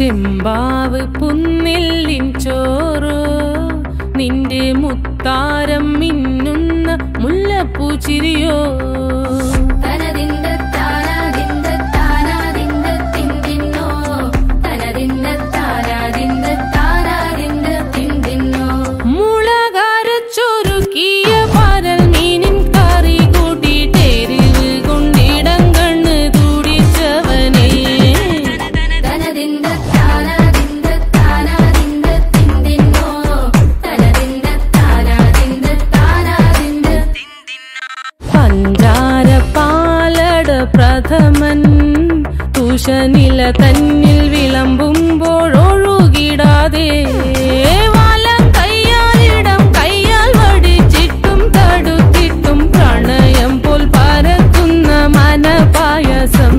ചെമ്പാവ് പുന്നില്ലിൻ ചോറോ നിന്റെ മുത്താരം മിന്നുന്ന മുല്ലപ്പൂ ചിരിയോ തനതിന്ത താനാതിന്ത താനാതിന്ത തിന്തിന്നോ തനതിന്ത താനാതിന്ത താനാതിന്ത തിന്തിന്നോ മുളകരച്ചൊരുക്കിയ പരൽ മീനിൻ കറി കൂട്ടിട്ടെരിവ് കൊണ്ടിടം കണ്ണ് തുടിച്ചവനേ തനതിന്ത താനാതിന്ത താനാതിന്ത തിന്തിന്നോ തനതിന്ത താനാതിന്ത താനാതിന്ത പഞ്ചാര പാലട പ്രഥമൻ തുഷനില തന്നിൽ വിളമ്പുമ്പോഴൊഴുകിടാതെ വലം കയ്യാലിടം കയ്യാൽ വടിച്ചിട്ടും തടുത്തിട്ടും പ്രണയം പോൽ പരത്തുന്ന മനപായസം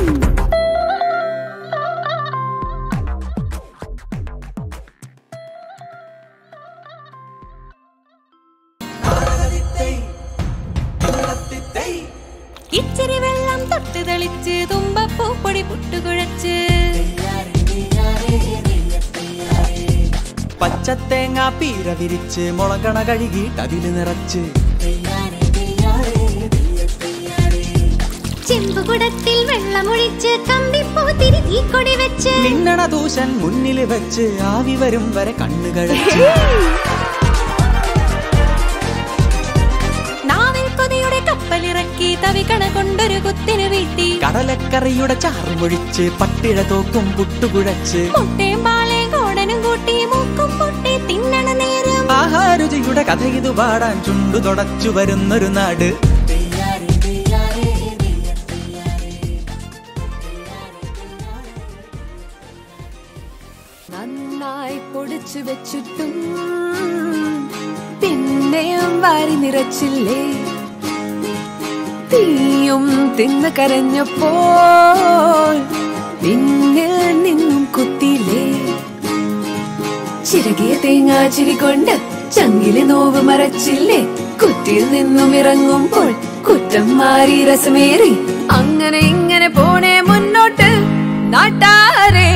ഇച്ചിരി വെള്ളം തൊട്ട് തെളിച്ച് തുമ്പപ്പൂപ്പൊടി പുട്ടുകുഴച്ച് പച്ചത്തേങ്ങ പീര വിരിച്ച് മുളകണ കഴുകിയിട്ട് അതില് നിറച്ച് ചെമ്പുകുടത്തിൽ വെള്ളമൊഴിച്ച് കമ്പിപ്പൂ തിരി തീക്കൊടി വെച്ച് മിന്നണ ദൂശൻ മുന്നിൽ വെച്ച് ആവി വരും വരെ കണ്ണു കഴിച്ച് നാവിൽ കൊതിയുടെ കപ്പലിറക്കി തവിക്കണ കൊണ്ടൊരു കുത്തിന് വീട്ടി കടലക്കറിയുടെ ചാറുമൊഴിച്ച് പട്ടിഴ തോക്കും പുട്ടുകുഴച്ച് മുട്ടയും പാളയും കോടനും കൂട്ടി മൂക്കും പൊട്ടി തിന്നണ നേരം ആഹാരുചിയുടെ കഥ ഇത് പാടാൻ ചുണ്ടു തുടച്ചു വരുന്നൊരു നാട് നന്നായി പൊടിച്ചു വെച്ചിട്ടും പിന്നെയും വാരി നിറച്ചില്ലേ തീയും തിന്ന് കരഞ്ഞപ്പോൾ പിന്നിൽ നിന്നും കുത്തിയില്ലേ ചിരകിയ തേങ്ങാ ചിരി കൊണ്ട് ചങ്കില് നോവ് മറച്ചില്ലേ കുറ്റിയിൽ നിന്നും ഇറങ്ങുമ്പോൾ കുറ്റം മാറി രസമേറി അങ്ങനെ ഇങ്ങനെ പോണേ മുന്നോട്ട് നാട്ടാരേ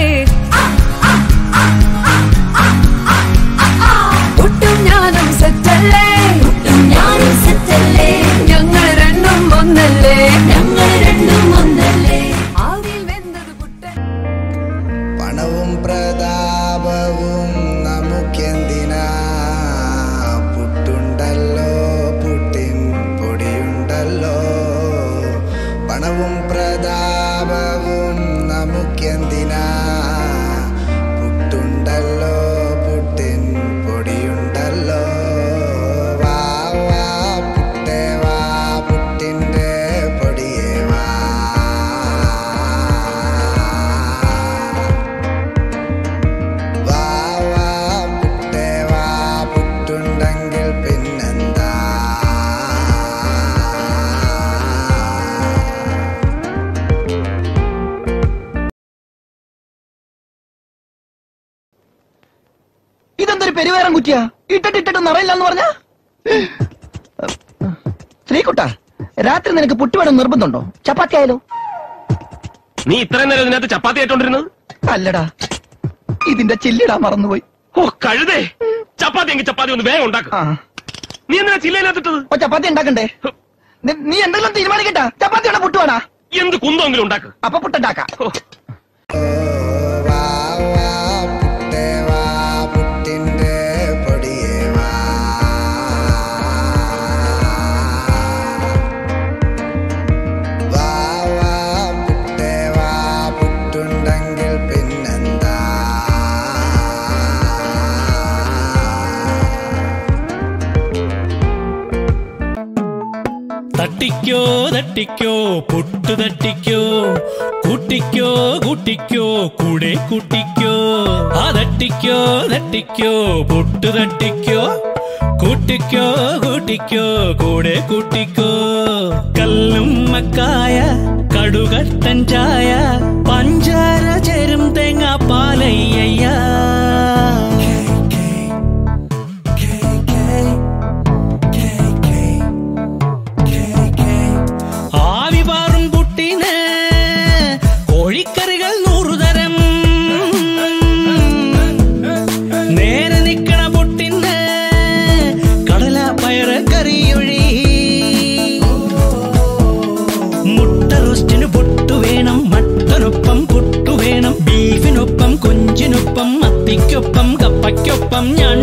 ഒട്ടും ഞാനും സെറ്റല്ലേ ഒട്ടും ഞാനും സെറ്റല്ലേ ഞങ്ങൾ രണ്ടും ഒന്നല്ലേ ഞങ്ങൾ രണ്ടും ഒന്നല്ലേ ആവിൽ വെന്തത് പുട്ടൻ പണവും പ്രതാപവും നമുക്കെന്തിനാ പുട്ടുണ്ടല്ലോ പുട്ടിൻ പൊടിയുണ്ടല്ലോ പണവും പ്രതാപവും നമുക്കെന്തിനാ പുട്ടുണ്ടല്ലോ പുട്ടിൻ പൊടിയുണ്ടല്ലോ വാ വാ പുട്ടേ വാ പുട്ടിൻ്റെ പൊടിയേ വാ വാ വാ പുട്ടേ വാ പുട്ടുണ്ടെങ്കിൽ പിന്നെന്താ ഇതെന്തൊരു പെരുവേറം കുറ്റിയാ ഇട്ടിട്ട് ഇട്ടിട്ട് നിറയില്ലെന്ന് പറഞ്ഞ ശ്രീകുട്ട രാത്രി നിനക്ക് പുട്ടി വേണം നിർബന്ധമുണ്ടോ ചപ്പാത്തി ആയാലോ നീ ഇത്രയും നേരം ഇതിനകത്ത് ചപ്പാത്തി ആയിട്ടോണ്ടിരുന്നത് അല്ലടാ ഇതിന്റെ ചില്ലിടാൻ മറന്നുപോയി ഓ കഴുതേ ചപ്പാത്തി എങ്കിൽ ചപ്പാത്തി ഒന്ന് വേഗം ഉണ്ടാക്കും ആ നീ എന്തിനാ ചില്ലയിനകത്തിട്ടത് അപ്പൊ ചപ്പാത്തി ഉണ്ടാക്കണ്ടേ നി- നീ എന്തെങ്കിലും തീരുമാനിക്കട്ടാ ചപ്പാത്തി വേണം പുട്ട് വേണാ എന്ത് കുന്തമെങ്കിലും ഉണ്ടാക്ക് അപ്പൊ പുട്ടുണ്ടാക്കാം ഓ, വാ വാ പുട്ടേ വാ പുട്ടിൻ്റെ പൊടിയേ വാ വാ വാ പുട്ടേ വാ പുട്ടുണ്ടെങ്കിൽ പിന്നെന്താ തട്ടിക്കോ തട്ടിക്കോ പൊട്ടു തട്ടിക്കോ കൂട്ടിക്കോ കൂട്ടിക്കോ കൂടെ കൂട്ടിക്കോ ആ തട്ടിക്കോ തട്ടിക്കോ പൊട്ടു തട്ടിക്കോ കൂട്ടിക്കോ കൂട്ടിക്കോ കൂടെ കൂട്ടിക്കോ കല്ലും മക്കായ കടുകട്ടൻ ചായ പഞ്ചാര ചേരും തേങ്ങാ പാലയ്യ ആവി പാറും പുട്ടിന് കോഴിക്കറികൾ നൂറുതരം ഒപ്പം ഞാൻ